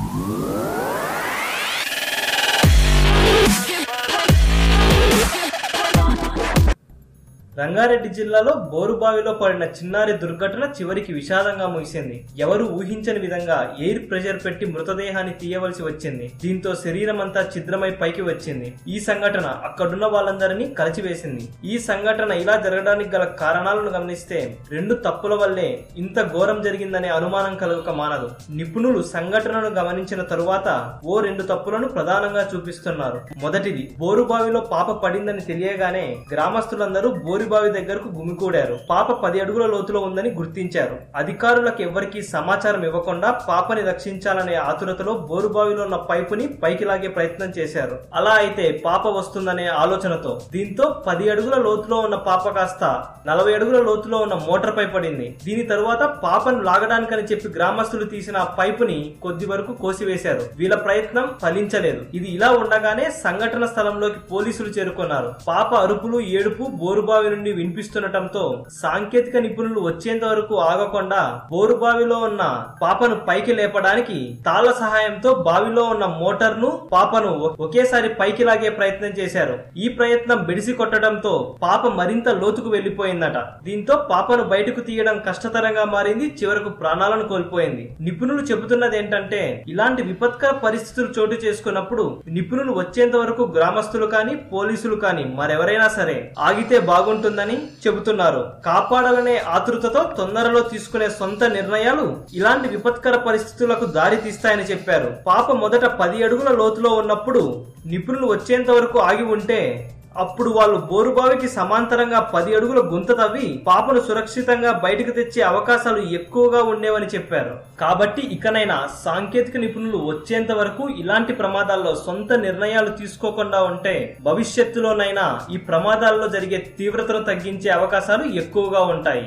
రంగారెడ్డి జిల్లాలో బోరుబావిలో పడిన చిన్నారి దుర్ఘటన చివరికి విషాదంగా ముగిసింది ఎవరు ఊహించని విధంగా ఎయిర్ ప్రెషర్ పెట్టి మృతదేహాన్ని తీయవలసి వచ్చింది దీంతో శరీరం అంతా ఛిద్రమై పైకి వచ్చింది ఈ సంఘటన అక్కడున్న వాళ్ళందరినీ కలిచివేసింది ఈ సంఘటన ఇలా జరగడానికి గల కారణాలను గమనిస్తే రెండు తప్పుల వల్లే ఇంత ఘోరం జరిగిందనే అనుమానం కలగక మానదు నిపుణులు సంఘటనను గమనించిన తరువాత ఓ రెండు తప్పులను ప్రధానంగా చూపిస్తున్నారు మొదటిది బోరుబావిలో పాప పడిందని తెలియగానే గ్రామస్తులందరూ బోరుబావి దగ్గరకు గుమికూడారు పాప పది అడుగుల లోతులో ఉందని గుర్తించారు అధికారులకు ఎవ్వరికీ సమాచారం ఇవ్వకుండా పాపని రక్షించాలనే ఆతురతలో బోరుబావిలో ఉన్న పైపుని పైకి లాగే ప్రయత్నం చేశారు అలా అయితే పాప వస్తుందనే ఆలోచనతో దీంతో పది అడుగుల లోతులో ఉన్న పాప కాస్త నలభై అడుగుల లోతులో ఉన్న మోటార్ పై పడింది దీని తరువాత పాపను లాగడానికని చెప్పి గ్రామస్తులు తీసిన ఆ పైపుని కొద్ది వరకు కోసివేశారు వీళ్ళ ప్రయత్నం ఫలించలేదు ఇది ఇలా ఉండగానే సంఘటన స్థలంలోకి పోలీసులు చేరుకున్నారు పాప అరుపులు ఏడుపు బోరుబావి నుండి వినిపిస్తుండటంతో సాంకేతిక నిపుణులు వచ్చేంత వరకు ఆగకుండా బోరుబావిలో ఉన్న పాపను పైకి లేపడానికి తాళ్ల సహాయంతో బావిలో ఉన్న మోటార్ ను పాపను ఒ- ఒకేసారి పైకి లాగే ప్రయత్నం చేశారు ఈ ప్రయత్నం బెడిసి కొట్టడంతో పాప మరింత లోతుకు వెళ్లిపోయిందట దీంతో పాపను బయటకు తీయడం కష్టతరంగా మారింది చివరకు ప్రాణాలను కోల్పోయింది నిపుణులు చెబుతున్నది ఏంటంటే ఇలాంటి విపత్కర పరిస్థితులు చోటు చేసుకున్నప్పుడు నిపుణులు వచ్చేంత వరకు గ్రామస్తులు కానీ పోలీసులు కానీ మరెవరైనా సరే ఆగితే బాగుంటుందని చెబుతున్నారు కాపాడాలనే ఆతృతతో తొందరలో తీసుకునే సొంత నిర్ణయాలు ఇలాంటి విపత్కర పరిస్థితులకు దారి తీస్తాయని చెప్పారు పాప మొదట పది అడుగుల లోతులో ఉన్నప్పుడు నిపుణులు వచ్చేంత వరకు ఆగి ఉంటే అప్పుడు వాళ్ళు బోరుబావికి సమాంతరంగా పది అడుగుల గుంత తవ్వి పాపను సురక్షితంగా బయటకు తెచ్చే అవకాశాలు ఎక్కువగా ఉండేవని చెప్పారు కాబట్టి ఇకనైనా సాంకేతిక నిపుణులు వచ్చేంత వరకు ఇలాంటి ప్రమాదాల్లో సొంత నిర్ణయాలు తీసుకోకుండా ఉంటే భవిష్యత్తులోనైనా ఈ ప్రమాదాల్లో జరిగే తీవ్రతను తగ్గించే అవకాశాలు ఎక్కువగా ఉంటాయి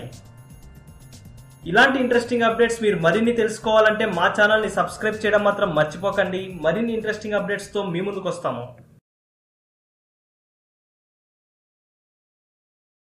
ఇలాంటి ఇంట్రెస్టింగ్ అప్డేట్స్ మీరు మరిన్ని తెలుసుకోవాలంటే మా ఛానల్ని సబ్స్క్రైబ్ చేయడం మాత్రం మర్చిపోకండి మరిన్ని ఇంట్రెస్టింగ్ అప్డేట్స్తో మీ ముందుకు వస్తాము